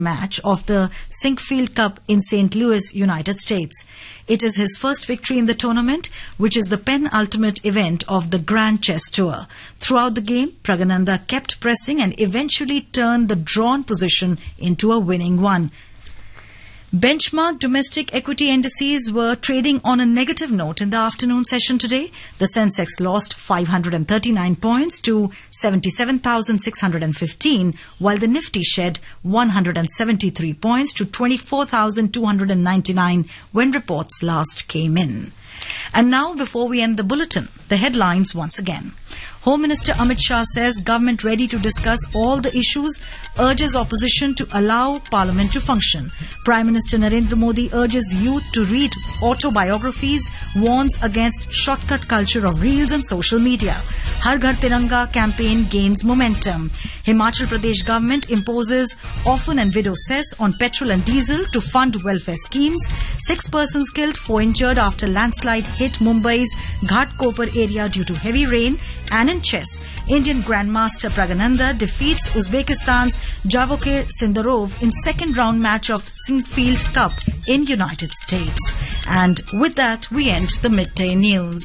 match of the Sinkfield Cup in St. Louis, United States. It is his first victory in the tournament, which is the penultimate event of the Grand Chess Tour. Throughout the game, Pragananda kept pressing and eventually turned the drawn position into a winning one. Benchmark domestic equity indices were trading on a negative note in the afternoon session today. The Sensex lost 539 points to 77,615, while the Nifty shed 173 points to 24,299 when reports last came in. And now, before we end the bulletin, the headlines once again. Home Minister Amit Shah says government ready to discuss all the issues, urges opposition to allow parliament to function. Prime Minister Narendra Modi urges youth to read autobiographies, warns against shortcut culture of reels and social media. Har Ghar Tiranga campaign gains momentum. Himachal Pradesh government imposes orphan and widow cess on petrol and diesel to fund welfare schemes. Six persons killed, four injured after landslide hit Mumbai's Ghatkopar area due to heavy rain. And in chess, Indian Grandmaster Pragananda defeats Uzbekistan's Javokir Sindarov in second round match of Sinkfield Cup in United States. And with that, we end the midday news.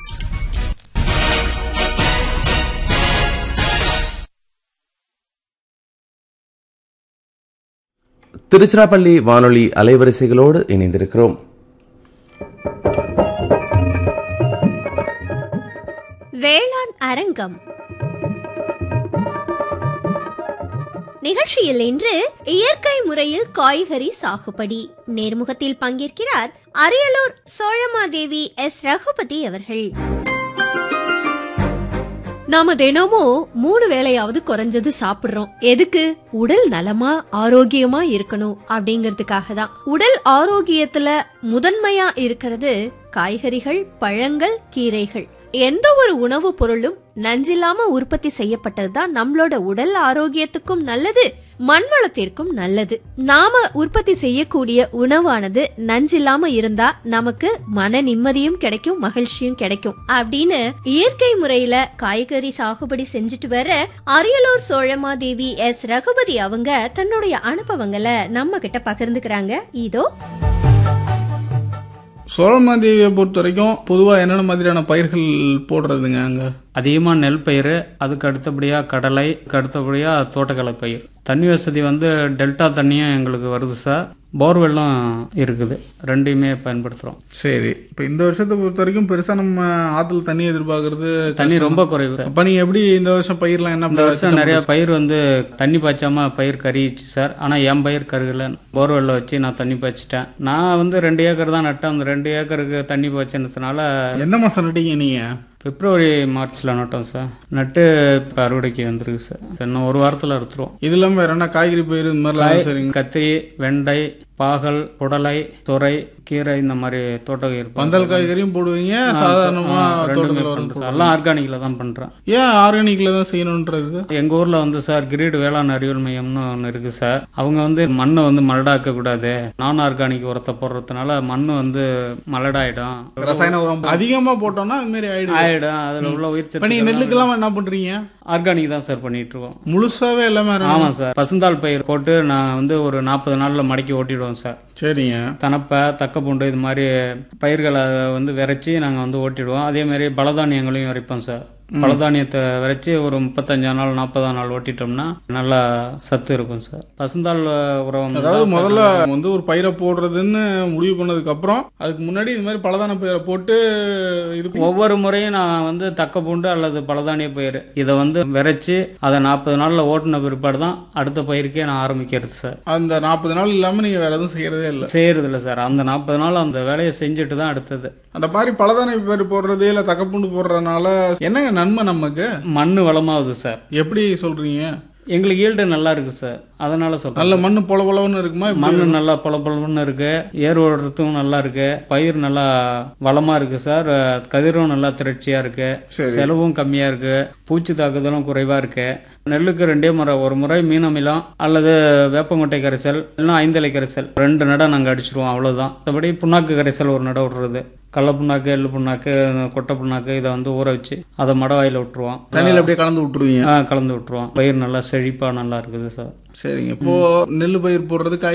Tiruchirappalli வானொலி அலைவரிசைகளோடு இணைந்திருக்கிறோம் வேளாண் அரங்கம் நிகழ்ச்சியில் இன்று இயற்கை முறையில் காய்கறி சாகுபடி நேர்முகத்தில் பங்கேற்கிறார் அரியலூர் சோழமாதேவி எஸ் ரகுபதி அவர்கள் நாம தினமும் மூணு வேளையாவது குறைஞ்சது சாப்பிடுறோம் எதுக்கு உடல் நலமா ஆரோக்கியமா இருக்கணும் அப்படிங்கறதுக்காக தான் உடல் ஆரோக்கியத்துல முதன்மையா இருக்கிறது காய்கறிகள் பழங்கள் கீரைகள் எந்த ஒரு உணவுப் பொருளும் நஞ்சில்லாம உற்பத்தி செய்யப்பட்டதுதான் நம்மளோட உடல் ஆரோக்கியத்துக்கும் நல்லது மண் வளத்திற்கும் நல்லது நாம உற்பத்தி செய்யக்கூடிய உணவானது நஞ்சில்லாம இருந்தா நமக்கு மன நிம்மதியும் கிடைக்கும் மகிழ்ச்சியும் கிடைக்கும் அப்படின்னு இயற்கை முறையில காய்கறி சாகுபடி செஞ்சுட்டு வர அரியலூர் சோழமாதேவி எஸ் ரகுபதி அவங்க தன்னுடைய அனுபவங்களை நம்ம கிட்ட பகிர்ந்துக்கிறாங்க இதோ சோழமாதேவியை பொறுத்த வரைக்கும் பொதுவாக என்னென்ன மாதிரியான பயிர்கள் போடுறதுங்க அங்கே அதிகமாக நெல் பயிர் அதுக்கு அடுத்தபடியாக கடலை அதுக்கு அடுத்தபடியாக தோட்டக்கலை பயிர் தண்ணி வசதி வந்து டெல்டா தண்ணியும் எங்களுக்கு வருது சார் போர்வெல்லும் இருக்குது ரெண்டையுமே பயன்படுத்துகிறோம் சரி இப்போ இந்த வருஷத்தை பொறுத்த வரைக்கும் பெருசாக நம்ம ஆற்றுல தண்ணி எதிர்பார்க்கறது தண்ணி ரொம்ப குறைவு அப்போ நீங்கள் எப்படி இந்த வருஷம் பயிர்லாம் என்ன இந்த வருஷம் நிறைய பயிர் வந்து தண்ணி பாய்ச்சாம பயிர் கறிச்சு சார் ஆனால் என் பயிர் கருகல போர்வெல்ல வச்சு நான் தண்ணி பாய்ச்சிட்டேன் நான் வந்து ரெண்டு ஏக்கர் தான் நட்டேன் அந்த ரெண்டு ஏக்கருக்கு தண்ணி பாய்ச்சினதுனால எந்த மாதம் நட்டீங்க நீங்கள் பிப்ரவரி மார்ச்சில் நட்டோம் சார் நட்டு இப்போ அறுவடைக்கு வந்துருக்கு சார் இன்னும் ஒரு வாரத்தில் அறுத்துருவோம் இது இல்லாமல் வேற என்ன காய்கறி பயிர் இந்த மாதிரிலாம் சரிங்க கத்திரி வெண்டை பாகல் புடலை சுரை கீரை இந்த மாதிரி தோட்டம் இருப்போம் பந்தல் காய்கறியும் போடுவீங்க சாதாரணமாக தோட்டத்தில் வரும் சார் எல்லாம் ஆர்கானிக்கில் தான் பண்ணுறேன் ஏன் ஆர்கானிக்கில் தான் செய்யணுன்றது எங்கள் ஊரில் வந்து சார் கிரீடு வேளாண் அறிவியல் மையம்னு ஒன்று இருக்குது சார் அவங்க வந்து மண்ணை வந்து மலடாக்க கூடாது நான் ஆர்கானிக் உரத்தை போடுறதுனால மண் வந்து மலடாயிடும் ரசாயன உரம் அதிகமாக போட்டோம்னா அது மாதிரி ஆயிடுது ஆயிடும் அதில் உள்ள உயிர் இப்போ நீங்கள் சத்து நெல்லுக்கெல்லாம் என்ன பண்ணுறீங்க ஆர்கானிக் தான் சார் பண்ணிட்டு இருக்கோம் முழுசாவே எல்லாமே ஆர்கானிக். ஆமாம் சார் பசுந்தாள் பயிர் போட்டு நான் வந்து ஒரு நாற்பது நாளில் மடக்கி ஓட்டிடுவோம் சார் சரிங்க தனப்பை தக்கப்பூண்டு இது மாதிரி பயிர்களை வந்து விரைச்சி நாங்கள் வந்து ஓட்டிடுவோம் அதே மாதிரி பலதானியங்களையும் விரைப்போம் சார் பலதானியத்தை விரைச்சி ஒரு முப்பத்தஞ்சாம் நாள் நாற்பதாம் நாள் ஓட்டிட்டோம்னா நல்லா சத்து இருக்கும் சார் பசுந்தாள் உரம் வந்து அதாவது தான் முதல்ல வந்து ஒரு பயிரை போடுறதுன்னு முடிவு பண்ணதுக்கு அப்புறம் அதுக்கு முன்னாடி இது மாதிரி பலதான பயிரை போட்டு இது பண்ணி- ஒவ்வொரு முறையும் நான் வந்து தக்க பூண்டு அல்லது பலதானிய பயிர் இதை வந்து விரைச்சி அதை நாற்பது நாளில் ஓட்டின பிற்பாடு தான் அடுத்த பயிருக்கே நான் ஆரம்பிக்கிறது சார் அந்த நாற்பது நாள் இல்லாம நீங்க வேற எதுவும் செய்யறதே இல்லை செய்யறது இல்லை சார் அந்த நாற்பது நாள் அந்த வேலையை செஞ்சுட்டு தான் அடுத்தது அந்த மாதிரி பலதான பயிர் போடுறது இல்ல தக்கப்பூண்டு போடுறதுனால என்னங்க நன்மை நமக்கு மண் வளமாகுது சார் எப்படி சொல்றீங்க எங்களுக்கு ஈல்டு நல்லா இருக்கு சார் அதனால சொல்றேன் நல்ல மண்ணு பொல பொலன்னு இருக்குமா இப்படி மண் நல்லா பொல பொலன்னு இருக்கு ஏர் ஓடுறதுக்கும் நல்லா இருக்கு பயிர் நல்லா வளமா இருக்கு சார் அஹ் கதிரும் நல்லா திரட்சியா இருக்கு செலவும் கம்மியா இருக்கு பூச்சி தாக்குதலும் குறைவா இருக்கு நெல்லுக்கு ரெண்டே முறை ஒரு முறை மீன் அமிலம் அல்லது வேப்பங்கொட்டை கரைசல் இல்லைன்னா ஐந்தலை கரைசல் ரெண்டு நடை நாங்கள் அடிச்சிருவோம் அவ்வளவுதான் மற்றபடி புண்ணாக்கு கரைசல் ஒரு நடை விடுறது கடல புண்ணாக்கு எள்ளு புண்ணாக்கு கொட்டை புண்ணாக்கு இதை வந்து ஊற வச்சு அதை மடவாயில் விட்டுருவோம் தண்ணியில அப்படியே கலந்து விட்டுருவீங்க ஆ, கலந்து விட்டுருவோம் பயிர் நல்லா செழிப்பா நல்லா இருக்குது சார் சரிங்க இப்போ நெல் பயிர் போடுறது